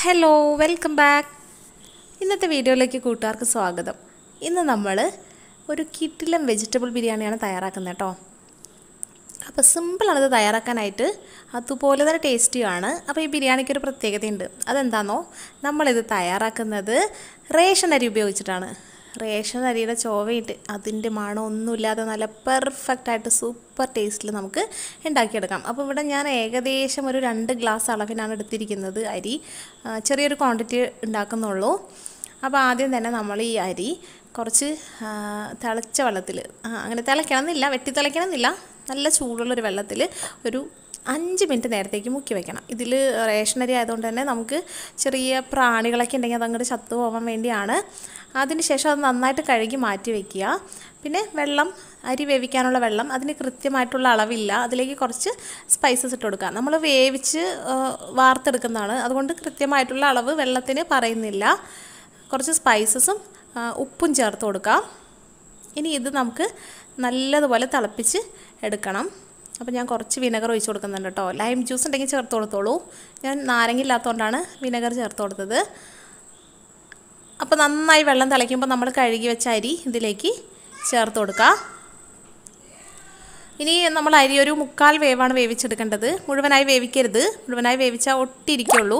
hello welcome back ഇന്നത്തെ വീഡിയോയിലേക്ക് കൂട്ടുകാർക്ക് സ്വാഗതം ഇന്ന് നമ്മൾ ഒരു കിട്ടിലം വെജിറ്റബിൾ ബിരിയാണിയാണ് തയ്യാറാക്കുന്നത് കേട്ടോ അപ്പോൾ സിമ്പിളാണ് ഇത് തയ്യാറാക്കാനായിട്ട് അതുപോലെ തന്നെ ടേസ്റ്റിയാണ് അപ്പോൾ ഈ ബിരിയാണിക്ക് ഒരു പ്രത്യേകതയുണ്ട് അതെന്താണെന്നോ നമ്മളിത് തയ്യാറാക്കുന്നത് റേഷൻ അരി ഉപയോഗിച്ചിട്ടാണ് റേഷൻ അരിയുടെ ചോവയിട്ട് അതിൻ്റെ മണമൊന്നുമില്ലാതെ നല്ല പെർഫെക്റ്റ് ആയിട്ട് സൂപ്പർ ടേസ്റ്റിൽ നമുക്ക് ഉണ്ടാക്കിയെടുക്കാം അപ്പോൾ ഇവിടെ ഞാൻ ഏകദേശം ഒരു രണ്ട് ഗ്ലാസ് അളവിനാണ് എടുത്തിരിക്കുന്നത് അരി ആ, ചെറിയൊരു ക്വാണ്ടിറ്റി ഉണ്ടാക്കുന്നുള്ളൂ അപ്പോൾ ആദ്യം തന്നെ നമ്മൾ ഈ അരി കുറച്ച് ആ, തിളച്ച വെള്ളത്തിൽ അങ്ങനെ തിളയ്ക്കണമെന്നില്ല വെട്ടി തിളയ്ക്കണമെന്നില്ല നല്ല ചൂടുള്ളൊരു വെള്ളത്തിൽ ഒരു അഞ്ച് മിനിറ്റ് നേരത്തേക്ക് മുക്കി വെക്കണം ഇതിൽ റേഷനരി ആയതുകൊണ്ട് തന്നെ നമുക്ക് ചെറിയ പ്രാണികളൊക്കെ ഉണ്ടെങ്കിൽ അതങ്ങോട്ട് ചത്തു പോകാൻ വേണ്ടിയാണ് അതിന് ശേഷം അത് നന്നായിട്ട് കഴുകി മാറ്റി വെക്കുക പിന്നെ വെള്ളം അരി വേവിക്കാനുള്ള വെള്ളം അതിന് കൃത്യമായിട്ടുള്ള അളവില്ല അതിലേക്ക് കുറച്ച് സ്പൈസസ് ഇട്ട് കൊടുക്കുക നമ്മൾ വേവിച്ച് ആ, വാർത്തെടുക്കുന്നതാണ് അതുകൊണ്ട് കൃത്യമായിട്ടുള്ള അളവ് വെള്ളത്തിന് പറയുന്നില്ല കുറച്ച് സ്പൈസസും ആ, ഉപ്പും ചേർത്ത് കൊടുക്കാം ഇനി ഇത് നമുക്ക് നല്ലതുപോലെ തിളപ്പിച്ച് എടുക്കണം അപ്പോൾ ഞാൻ കുറച്ച് വിനെഗർ ഒഴിച്ച് കൊടുക്കുന്നുണ്ട് കേട്ടോ ലൈം ജ്യൂസ് ഉണ്ടെങ്കിൽ ചേർത്ത് കൊടുത്തോളൂ ഞാൻ നാരങ്ങ ഇല്ലാത്തതുകൊണ്ടാണ് വിനെഗർ ചേർത്ത് കൊടുത്തത് അപ്പോൾ നന്നായി വെള്ളം തിളയ്ക്കുമ്പോൾ നമ്മൾ കഴുകി വെച്ച അരി ഇതിലേക്ക് ചേർത്ത് കൊടുക്കുക ഇനി നമ്മൾ അരി ഒരു മുക്കാൽ വേവാണ് വേവിച്ചെടുക്കേണ്ടത് മുഴുവനായി വേവിക്കരുത് മുഴുവനായി വേവിച്ചാൽ ഒട്ടിയിരിക്കുള്ളൂ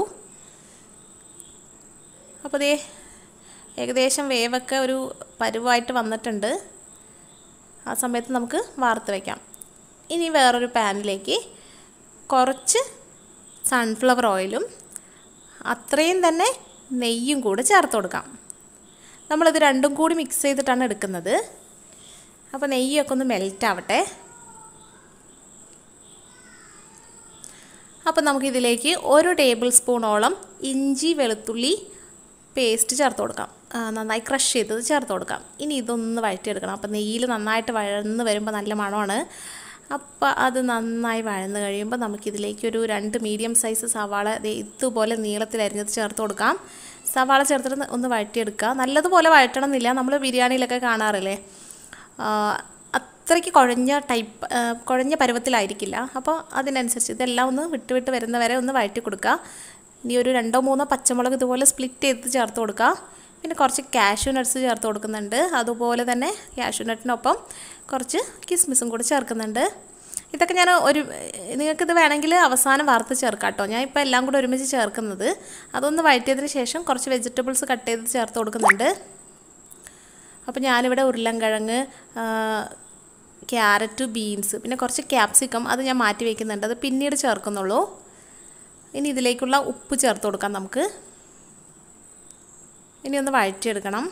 അപ്പോൾ ദേ ഏകദേശം വേവൊക്കെ ഒരു പരുവായിട്ട് വന്നിട്ടുണ്ട് ആ സമയത്ത് നമുക്ക് വാർത്ത് വയ്ക്കാം ഇനി വേറൊരു പാനിലേക്ക് കുറച്ച് സൺഫ്ലവർ ഓയിലും അത്രയും തന്നെ നെയ്യും കൂടെ ചേർത്ത് കൊടുക്കാം നമ്മളിത് രണ്ടും കൂടി മിക്സ് ചെയ്തിട്ടാണ് എടുക്കുന്നത് അപ്പോൾ നെയ്യൊക്കെ ഒന്ന് മെൽറ്റ് ആവട്ടെ അപ്പോൾ നമുക്കിതിലേക്ക് ഒരു ടേബിൾ സ്പൂണോളം ഇഞ്ചി വെളുത്തുള്ളി പേസ്റ്റ് ചേർത്ത് കൊടുക്കാം ആ, നന്നായി ക്രഷ് ചെയ്തത് ചേർത്ത് കൊടുക്കാം ഇനി ഇതൊന്ന് വഴറ്റിയെടുക്കണം അപ്പോൾ നെയ്യിൽ നന്നായിട്ട് വഴന്ന് വരുമ്പോൾ നല്ല മണമാണ് അപ്പോൾ അത് നന്നായി വഴന്ന് കഴിയുമ്പോൾ നമുക്കിതിലേക്ക് ഒരു രണ്ട് മീഡിയം സൈസ് സവാള ദേ ഇതുപോലെ നീളത്തിൽ അരിഞ്ഞത് ചേർത്ത് കൊടുക്കാം സവാള ചേർത്തിട്ട് ഒന്ന് വഴറ്റിയെടുക്കുക നല്ലതുപോലെ വഴറ്റണം എന്നില്ല നമ്മൾ ബിരിയാണിയിലൊക്കെ കാണാറില്ലേ ആ, അത്രയ്ക്ക് കുഴഞ്ഞ ടൈപ്പ് ആ, കുഴഞ്ഞ പരുവത്തിലായിരിക്കില്ല അപ്പോൾ അതിനനുസരിച്ച് ഇതെല്ലാം ഒന്ന് വിട്ട് വിട്ട് വരുന്ന വരെ ഒന്ന് വഴറ്റി കൊടുക്കുക ഇനി ഒരു രണ്ടോ മൂന്നോ പച്ചമുളക് ഇതുപോലെ സ്പ്ലിറ്റ് ചെയ്ത് ചേർത്ത് കൊടുക്കുക പിന്നെ കുറച്ച് കാഷ്യൂ നട്ട്സ് ചേർത്ത് കൊടുക്കുന്നുണ്ട് അതുപോലെ തന്നെ കാഷ്യൂ നട്ടിനൊപ്പം കുറച്ച് കിസ്മിസും കൂടി ചേർക്കുന്നുണ്ട് ഇതൊക്കെ ഞാൻ ഒരു നിങ്ങൾക്കിത് വേണമെങ്കിൽ അവസാനം വറുത്ത് ചേർക്കാം കേട്ടോ ഞാൻ ഇപ്പോൾ എല്ലാം കൂടെ ഒരുമിച്ച് ചേർക്കുന്നത് അതൊന്ന് വഴറ്റിയതിന് ശേഷം കുറച്ച് വെജിറ്റബിൾസ് കട്ട് ചെയ്ത് ചേർത്ത് കൊടുക്കുന്നുണ്ട് അപ്പോൾ ഞാനിവിടെ ഉരുളൻകിഴങ്ങ് ക്യാരറ്റ് ബീൻസ് പിന്നെ കുറച്ച് ക്യാപ്സിക്കം അത് ഞാൻ മാറ്റി വയ്ക്കുന്നുണ്ട് അത് പിന്നീട് ചേർക്കുന്നുള്ളൂ ഇനി ഇതിലേക്കുള്ള ഉപ്പ് ചേർത്ത് കൊടുക്കാം നമുക്ക് ഇനി ഒന്ന് വഴറ്റിയെടുക്കണം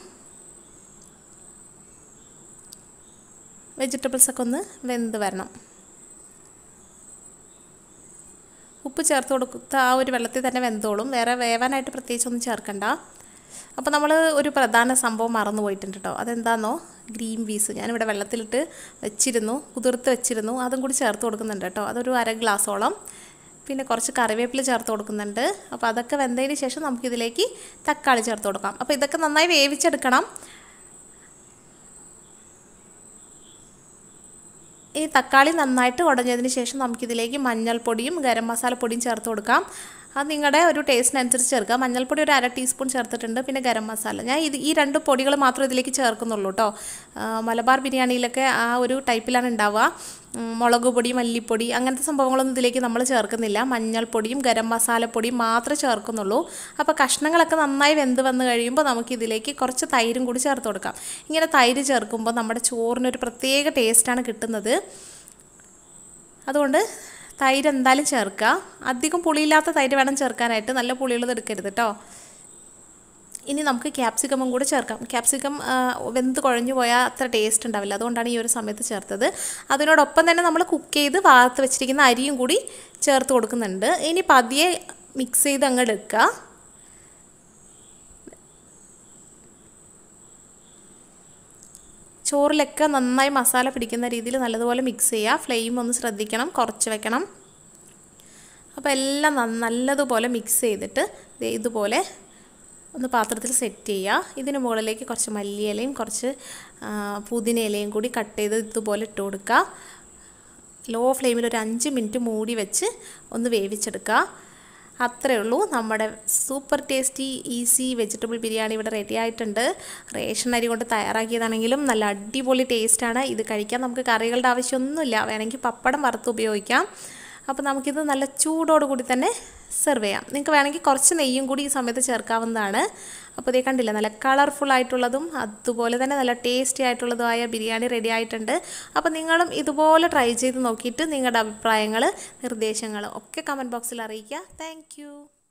വെജിറ്റബിൾസൊക്കെ ഒന്ന് വെന്ത് വരണം ഉപ്പ് ചേർത്ത് കൊടുത്ത ആ ഒരു വെള്ളത്തിൽ തന്നെ വെന്തോളും വേറെ വേവാനായിട്ട് പ്രത്യേകിച്ച് ഒന്നും ചേർക്കണ്ട അപ്പോൾ നമ്മൾ ഒരു പ്രധാന സംഭവം മറന്നു പോയിട്ടുണ്ട് കേട്ടോ അതെന്താണെന്നോ ഗ്രീൻ പീസ് ഞാനിവിടെ വെള്ളത്തിലിട്ട് വെച്ചിരുന്നു കുതിർത്ത് വെച്ചിരുന്നു അതും കൂടി ചേർത്ത് കൊടുക്കുന്നുണ്ട് കേട്ടോ അതൊരു അര ഗ്ലാസോളം പിന്നെ കുറച്ച് കറിവേപ്പില ചേർത്ത് കൊടുക്കുന്നുണ്ട് അപ്പോൾ അതൊക്കെ വെന്തതിന് ശേഷം നമുക്കിതിലേക്ക് തക്കാളി ചേർത്ത് കൊടുക്കാം അപ്പോൾ ഇതൊക്കെ നന്നായി വേവിച്ചെടുക്കണം ഈ തക്കാളി നന്നായിട്ട് ഉടഞ്ഞതിന് ശേഷം നമുക്കിതിലേക്ക് മഞ്ഞൾപ്പൊടിയും ഗരം മസാലപ്പൊടിയും ചേർത്ത് കൊടുക്കാം അത് നിങ്ങളുടെ ഒരു ടേസ്റ്റിനനുസരിച്ച് ചേർക്കുക മഞ്ഞൾപ്പൊടി ഒരു അര ടീസ്പൂൺ ചേർത്തിട്ടുണ്ട് പിന്നെ ഗരം മസാല ഞാൻ ഇത് ഈ രണ്ട് പൊടികൾ മാത്രം ഇതിലേക്ക് ചേർക്കുന്നുള്ളൂ കേട്ടോ ആ, മലബാർ ബിരിയാണിയിലൊക്കെ ആ ഒരു ടൈപ്പിലാണ് ഉണ്ടാവുക ഉം, മുളക് പൊടി മല്ലിപ്പൊടി അങ്ങനത്തെ സംഭവങ്ങളൊന്നും ഇതിലേക്ക് നമ്മൾ ചേർക്കുന്നില്ല മഞ്ഞൾപ്പൊടിയും ഗരം മസാലപ്പൊടിയും മാത്രമേ ചേർക്കുന്നുള്ളൂ അപ്പോൾ കഷ്ണങ്ങളൊക്കെ നന്നായി വെന്ത് വന്ന് കഴിയുമ്പോൾ നമുക്ക് ഇതിലേക്ക് കുറച്ച് തൈരും കൂടി ചേർത്ത് കൊടുക്കാം ഇങ്ങനെ തൈര് ചേർക്കുമ്പോൾ നമ്മുടെ ചോറിനൊരു പ്രത്യേക ടേസ്റ്റാണ് കിട്ടുന്നത് അതുകൊണ്ട് തൈര് എന്തായാലും ചേർക്കുക അധികം പുളിയില്ലാത്ത തൈര് വേണം ചേർക്കാനായിട്ട് നല്ല പുളിയുള്ളത് എടുക്കരുത് കേട്ടോ ഇനി നമുക്ക് ക്യാപ്സിക്കമും കൂടെ ചേർക്കാം ക്യാപ്സിക്കം ആ, വെന്ത് കുഴഞ്ഞു പോയാൽ അത്ര ടേസ്റ്റ് ഉണ്ടാവില്ല അതുകൊണ്ടാണ് ഈ ഒരു സമയത്ത് ചേർത്തത് അതിനോടൊപ്പം തന്നെ നമ്മൾ കുക്ക് ചെയ്ത് വാർത്ത് വെച്ചിരിക്കുന്ന അരിയും കൂടി ചേർത്ത് കൊടുക്കുന്നുണ്ട് ഇനി പതിയെ മിക്സ് ചെയ്ത് അങ്ങ് എടുക്കുക ചോറിലൊക്കെ നന്നായി മസാല പിടിക്കുന്ന രീതിയിൽ നല്ലതുപോലെ മിക്സ് ചെയ്യുക ഫ്ലെയിം ഒന്ന് ശ്രദ്ധിക്കണം കുറച്ച് വെക്കണം അപ്പോൾ എല്ലാം നന്ന- നല്ലതുപോലെ മിക്സ് ചെയ്തിട്ട് ദേ ഇതുപോലെ ഒന്ന് പാത്രത്തിൽ സെറ്റ് ചെയ്യുക ഇതിന് മുകളിലേക്ക് കുറച്ച് മല്ലിയിലയും കുറച്ച് ആ, പുതിന ഇലയും കൂടി കട്ട് ചെയ്ത് ഇതുപോലെ ഇട്ട് കൊടുക്കുക ലോ ഫ്ലെയിമിൽ ഒരു അഞ്ച് മിനിറ്റ് മൂടി വെച്ച് ഒന്ന് വേവിച്ചെടുക്കുക അത്രയേ ഉള്ളൂ നമ്മുടെ super tasty easy vegetable biryani ഇവിടെ റെഡി ആയിട്ടുണ്ട് റേഷൻ അരി കൊണ്ട് തയ്യാറാക്കിയതാണെങ്കിലും നല്ല അടിപൊളി ടേസ്റ്റാണ് ഇത് കഴിക്കാൻ നമുക്ക് കറികളുടെ ആവശ്യമൊന്നുമില്ല വേണമെങ്കിൽ പപ്പടം വറുത്ത് ഉപയോഗിക്കാം അപ്പോൾ നമുക്കിത് നല്ല ചൂടോട് കൂടി തന്നെ സെർവ് ചെയ്യാം നിങ്ങൾക്ക് വേണമെങ്കിൽ കുറച്ച് നെയ്യും കൂടി ഈ സമയത്ത് ചേർക്കാവുന്നതാണ് അപ്പോൾ ഇതേ കണ്ടില്ല നല്ല കളർഫുൾ ആയിട്ടുള്ളതും അതുപോലെ തന്നെ നല്ല ടേസ്റ്റി ആയിട്ടുള്ളതുമായ ബിരിയാണി റെഡി ആയിട്ടുണ്ട് അപ്പോൾ നിങ്ങളും ഇതുപോലെ ട്രൈ ചെയ്ത് നോക്കിയിട്ട് നിങ്ങളുടെ അഭിപ്രായങ്ങൾ നിർദ്ദേശങ്ങൾ ഒക്കെ കമൻറ്റ് ബോക്സിൽ അറിയിക്കുക താങ്ക്